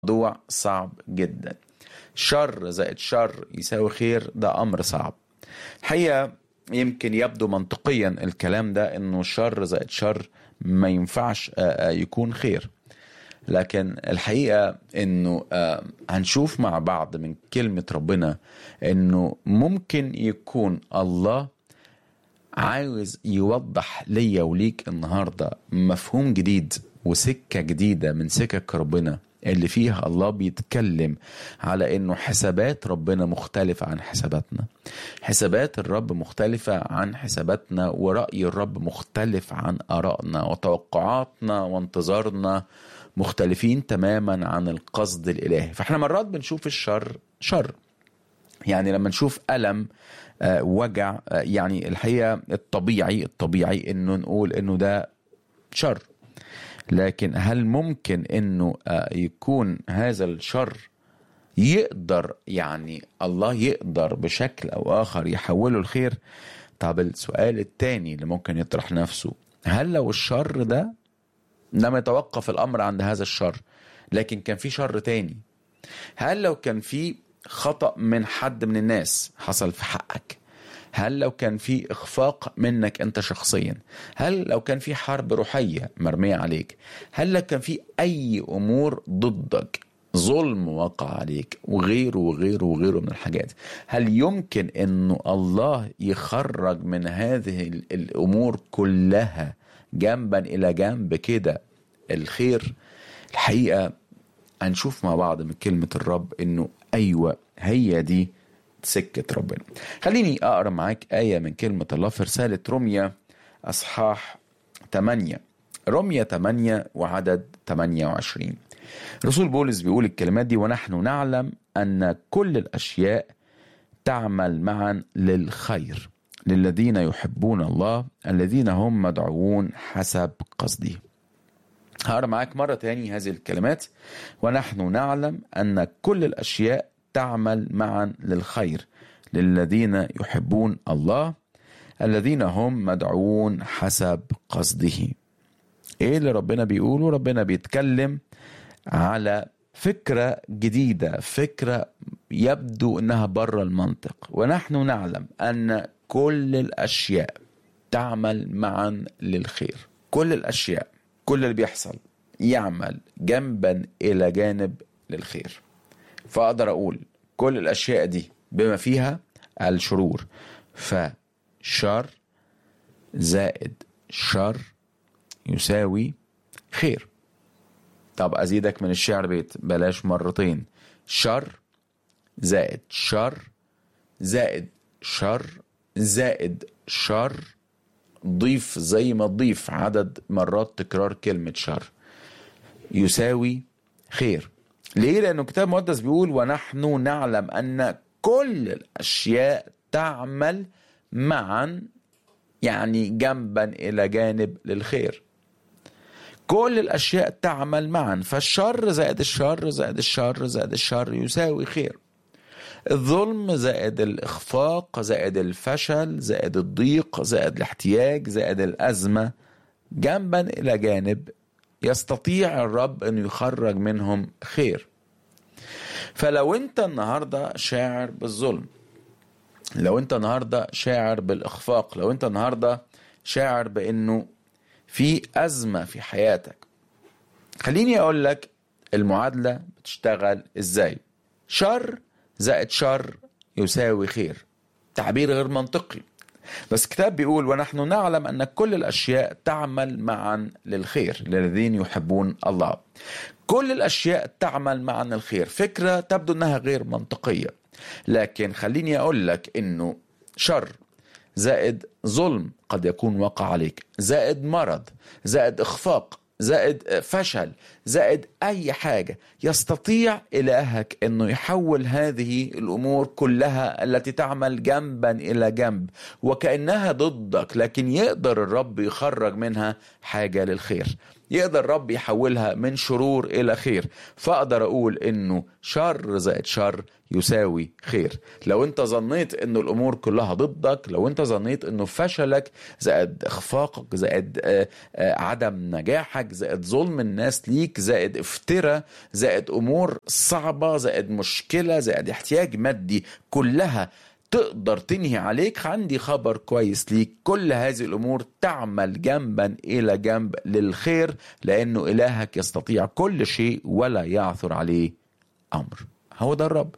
موضوع صعب جدا شر زائد شر يساوي خير ده امر صعب الحقيقه يمكن يبدو منطقيا الكلام ده انه شر زائد شر ما ينفعش يكون خير لكن الحقيقه انه هنشوف مع بعض من كلمه ربنا انه ممكن يكون الله عاوز يوضح ليا وليك النهارده مفهوم جديد وسكه جديده من سكك ربنا اللي فيها الله بيتكلم على انه حسابات ربنا مختلفة عن حساباتنا حسابات الرب مختلفة عن حساباتنا ورأي الرب مختلف عن آرائنا وتوقعاتنا وانتظارنا مختلفين تماما عن القصد الإلهي فاحنا مرات بنشوف الشر شر يعني لما نشوف ألم آه وجع آه يعني الحقيقة الطبيعي الطبيعي انه نقول انه ده شر لكن هل ممكن انه يكون هذا الشر يقدر يعني الله يقدر بشكل او اخر يحوله الخير طب السؤال الثاني اللي ممكن يطرح نفسه هل لو الشر ده لم يتوقف الامر عند هذا الشر لكن كان في شر تاني هل لو كان في خطأ من حد من الناس حصل في حقك هل لو كان في اخفاق منك انت شخصيا هل لو كان في حرب روحيه مرميه عليك هل لو كان في اي امور ضدك ظلم وقع عليك وغيره وغيره وغيره من الحاجات هل يمكن انه الله يخرج من هذه الامور كلها جنبا الى جنب كده الخير الحقيقه هنشوف مع بعض من كلمه الرب انه ايوه هي دي سكة ربنا خليني أقرأ معاك آية من كلمة الله في رسالة رمية أصحاح 8 رمية 8 وعدد 28 رسول بولس بيقول الكلمات دي ونحن نعلم أن كل الأشياء تعمل معا للخير للذين يحبون الله الذين هم مدعوون حسب قصده هقرا معاك مرة تاني هذه الكلمات ونحن نعلم أن كل الأشياء تعمل معا للخير للذين يحبون الله الذين هم مدعوون حسب قصده ايه اللي ربنا بيقوله ربنا بيتكلم على فكرة جديدة فكرة يبدو انها بره المنطق ونحن نعلم ان كل الاشياء تعمل معا للخير كل الاشياء كل اللي بيحصل يعمل جنبا الى جانب للخير فاقدر اقول كل الاشياء دي بما فيها الشرور فشر زائد شر يساوي خير طب ازيدك من الشعر بيت بلاش مرتين شر زائد شر زائد شر زائد شر ضيف زي ما تضيف عدد مرات تكرار كلمة شر يساوي خير ليه؟ لأنه الكتاب المقدس بيقول ونحن نعلم أن كل الأشياء تعمل معا يعني جنبا إلى جانب للخير كل الأشياء تعمل معا فالشر زائد الشر زائد الشر زائد الشر يساوي خير الظلم زائد الإخفاق زائد الفشل زائد الضيق زائد الاحتياج زائد الأزمة جنبا إلى جانب يستطيع الرب أن يخرج منهم خير فلو أنت النهاردة شاعر بالظلم لو أنت النهاردة شاعر بالإخفاق لو أنت النهاردة شاعر بأنه في أزمة في حياتك خليني أقول لك المعادلة بتشتغل إزاي شر زائد شر يساوي خير تعبير غير منطقي بس الكتاب بيقول ونحن نعلم أن كل الأشياء تعمل معا للخير للذين يحبون الله كل الأشياء تعمل معا للخير فكرة تبدو أنها غير منطقية لكن خليني أقول لك أنه شر زائد ظلم قد يكون وقع عليك زائد مرض زائد إخفاق زائد فشل زائد اي حاجه يستطيع الهك انه يحول هذه الامور كلها التي تعمل جنبا الى جنب وكانها ضدك لكن يقدر الرب يخرج منها حاجه للخير يقدر الرب يحولها من شرور الى خير فاقدر اقول انه شر زائد شر يساوي خير لو انت ظنيت انه الامور كلها ضدك لو انت ظنيت انه فشلك زائد اخفاقك زائد آه، آه، عدم نجاحك زائد ظلم الناس ليك زائد افتراء زائد امور صعبه زائد مشكله زائد احتياج مادي كلها تقدر تنهي عليك عندي خبر كويس ليك كل هذه الامور تعمل جنبا الى جنب للخير لانه الهك يستطيع كل شيء ولا يعثر عليه امر هو ده الرب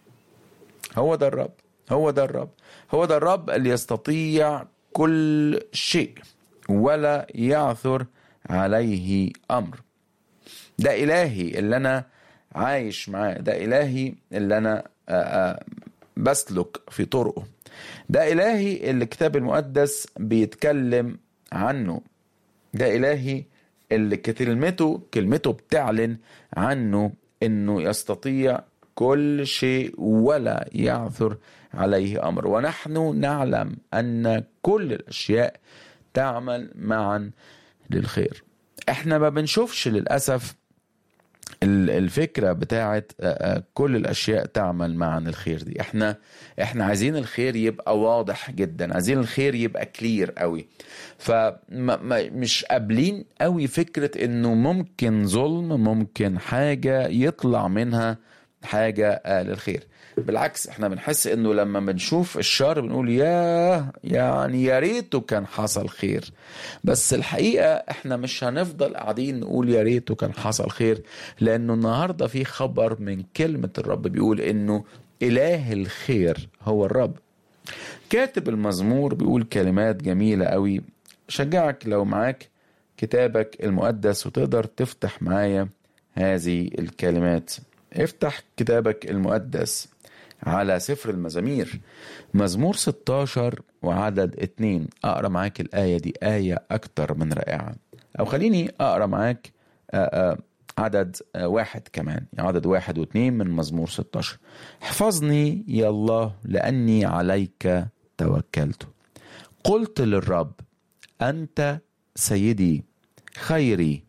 هو ده الرب هو ده الرب هو ده الرب اللي يستطيع كل شيء ولا يعثر عليه امر ده الهي اللي انا عايش معاه ده الهي اللي انا آآ آآ بسلك في طرقه ده إلهي اللي الكتاب المقدس بيتكلم عنه ده إلهي اللي كلمته كلمته بتعلن عنه إنه يستطيع كل شيء ولا يعثر عليه أمر ونحن نعلم أن كل الأشياء تعمل معا للخير احنا ما بنشوفش للأسف الفكره بتاعت كل الاشياء تعمل معا الخير دي احنا احنا عايزين الخير يبقى واضح جدا عايزين الخير يبقى كلير قوي فمش قابلين قوي فكره انه ممكن ظلم ممكن حاجه يطلع منها حاجه للخير بالعكس احنا بنحس انه لما بنشوف الشر بنقول ياه يعني يا ريته كان حصل خير بس الحقيقه احنا مش هنفضل قاعدين نقول يا ريته كان حصل خير لانه النهارده في خبر من كلمه الرب بيقول انه اله الخير هو الرب كاتب المزمور بيقول كلمات جميله قوي شجعك لو معاك كتابك المقدس وتقدر تفتح معايا هذه الكلمات افتح كتابك المقدس على سفر المزامير مزمور 16 وعدد 2 أقرأ معاك الآية دي آية أكتر من رائعة أو خليني أقرأ معاك عدد واحد كمان يعني عدد واحد واثنين من مزمور 16 احفظني يا الله لأني عليك توكلت قلت للرب أنت سيدي خيري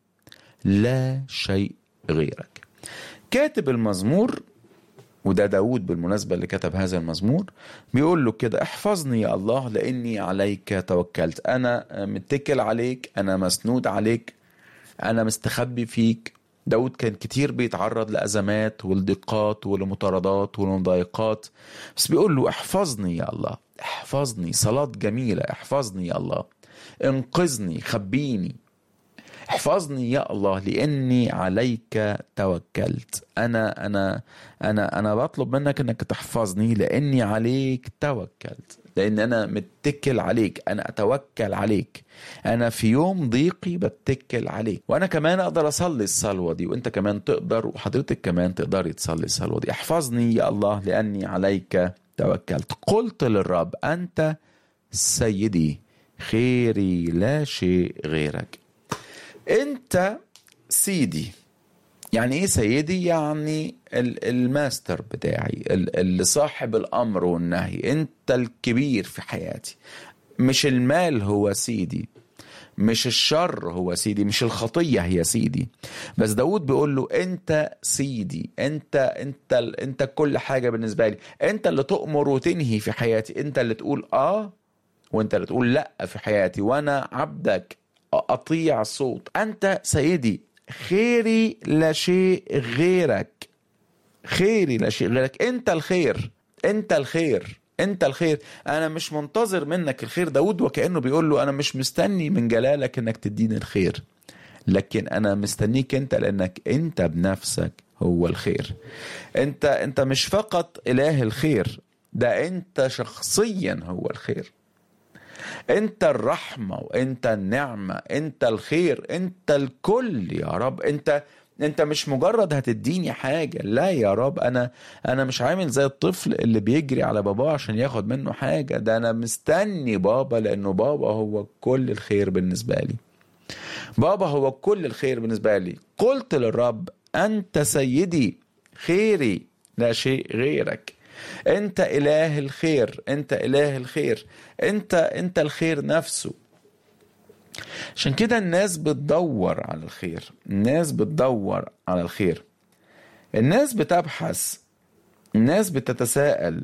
لا شيء غيرك كاتب المزمور وده داود بالمناسبة اللي كتب هذا المزمور بيقول له كده احفظني يا الله لأني عليك توكلت أنا متكل عليك أنا مسنود عليك أنا مستخبي فيك داود كان كتير بيتعرض لأزمات ولضيقات ولمطاردات ولمضايقات بس بيقول له احفظني يا الله احفظني صلاة جميلة احفظني يا الله انقذني خبيني احفظني يا الله لاني عليك توكلت انا انا انا انا بطلب منك انك تحفظني لاني عليك توكلت لان انا متكل عليك انا اتوكل عليك انا في يوم ضيقي بتكل عليك وانا كمان اقدر اصلي الصلوه دي وانت كمان تقدر وحضرتك كمان تقدري تصلي الصلوه دي احفظني يا الله لاني عليك توكلت قلت للرب انت سيدي خيري لا شيء غيرك انت سيدي يعني ايه سيدي يعني الماستر بتاعي اللي صاحب الامر والنهي انت الكبير في حياتي مش المال هو سيدي مش الشر هو سيدي مش الخطية هي سيدي بس داود بيقول له انت سيدي انت انت انت كل حاجة بالنسبة لي انت اللي تؤمر وتنهي في حياتي انت اللي تقول اه وانت اللي تقول لا في حياتي وانا عبدك اطيع الصوت انت سيدي خيري لا شيء غيرك خيري لا شيء غيرك انت الخير انت الخير انت الخير انا مش منتظر منك الخير داود وكانه بيقول له انا مش مستني من جلالك انك تديني الخير لكن انا مستنيك انت لانك انت بنفسك هو الخير انت انت مش فقط اله الخير ده انت شخصيا هو الخير انت الرحمه وانت النعمه انت الخير انت الكل يا رب انت انت مش مجرد هتديني حاجه لا يا رب انا انا مش عامل زي الطفل اللي بيجري على باباه عشان ياخد منه حاجه ده انا مستني بابا لانه بابا هو كل الخير بالنسبه لي بابا هو كل الخير بالنسبه لي قلت للرب انت سيدي خيري لا شيء غيرك انت اله الخير انت اله الخير انت انت الخير نفسه عشان كده الناس بتدور على الخير الناس بتدور على الخير الناس بتبحث الناس بتتساءل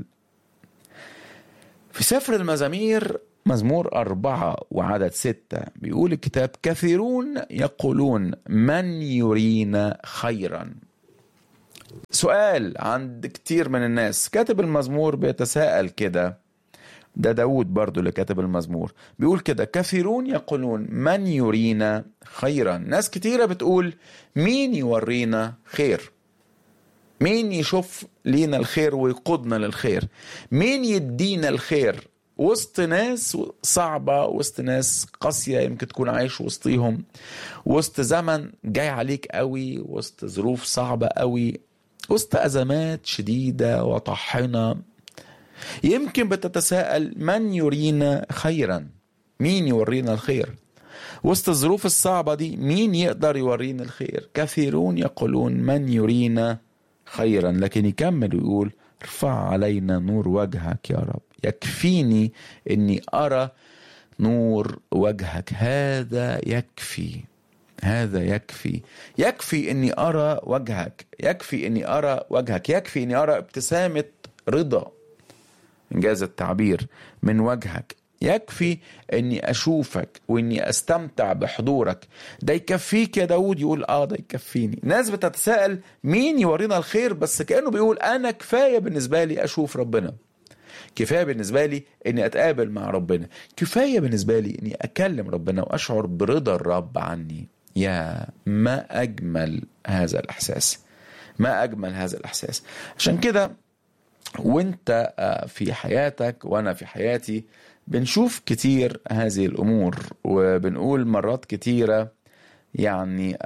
في سفر المزامير مزمور أربعة وعدد ستة بيقول الكتاب كثيرون يقولون من يرينا خيرا سؤال عند كتير من الناس كاتب المزمور بيتساءل كده ده داود برضو اللي كاتب المزمور بيقول كده كثيرون يقولون من يرينا خيرا ناس كتيرة بتقول مين يورينا خير مين يشوف لينا الخير ويقودنا للخير مين يدينا الخير وسط ناس صعبة وسط ناس قاسية يمكن تكون عايش وسطيهم وسط زمن جاي عليك قوي وسط ظروف صعبة قوي وسط أزمات شديدة وطاحنة يمكن بتتساءل من يرينا خيرا مين يورينا الخير وسط الظروف الصعبة دي مين يقدر يورينا الخير كثيرون يقولون من يرينا خيرا لكن يكمل ويقول ارفع علينا نور وجهك يا رب يكفيني اني ارى نور وجهك هذا يكفي هذا يكفي يكفي اني ارى وجهك يكفي اني ارى وجهك يكفي اني ارى ابتسامه رضا انجاز التعبير من وجهك يكفي اني اشوفك واني استمتع بحضورك ده يكفيك يا داود يقول اه ده يكفيني ناس بتتساءل مين يورينا الخير بس كانه بيقول انا كفايه بالنسبه لي اشوف ربنا كفايه بالنسبه لي اني اتقابل مع ربنا كفايه بالنسبه لي اني اكلم ربنا واشعر برضا الرب عني يا ما اجمل هذا الاحساس ما اجمل هذا الاحساس عشان كده وانت في حياتك وانا في حياتي بنشوف كتير هذه الامور وبنقول مرات كتيره يعني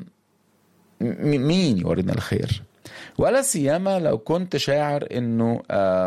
مين يورينا الخير ولا سيما لو كنت شاعر انه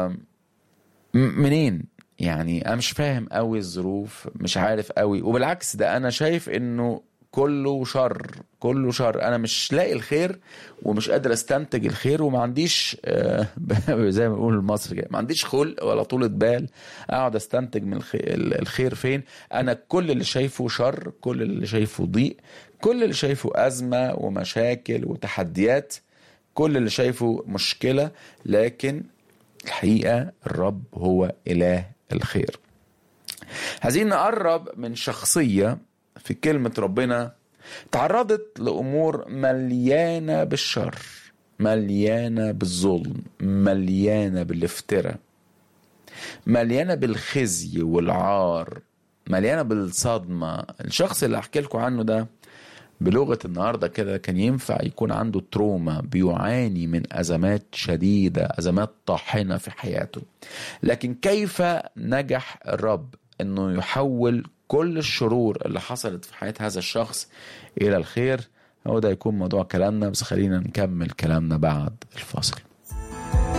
منين يعني انا مش فاهم قوي الظروف مش عارف قوي وبالعكس ده انا شايف انه كله شر كله شر انا مش لاقي الخير ومش قادر استنتج الخير وما عنديش زي ما بنقول المصري كده ما عنديش خلق ولا طولة بال اقعد استنتج من الخير فين انا كل اللي شايفه شر كل اللي شايفه ضيق كل اللي شايفه ازمه ومشاكل وتحديات كل اللي شايفه مشكله لكن الحقيقه الرب هو اله الخير عايزين نقرب من شخصيه في كلمة ربنا تعرضت لأمور مليانة بالشر مليانة بالظلم مليانة بالافتراء مليانة بالخزي والعار مليانة بالصدمة الشخص اللي أحكي لكم عنه ده بلغة النهاردة كده كان ينفع يكون عنده تروما بيعاني من أزمات شديدة أزمات طاحنة في حياته لكن كيف نجح الرب أنه يحول كل الشرور اللي حصلت في حياة هذا الشخص إلى الخير هو ده يكون موضوع كلامنا بس خلينا نكمل كلامنا بعد الفاصل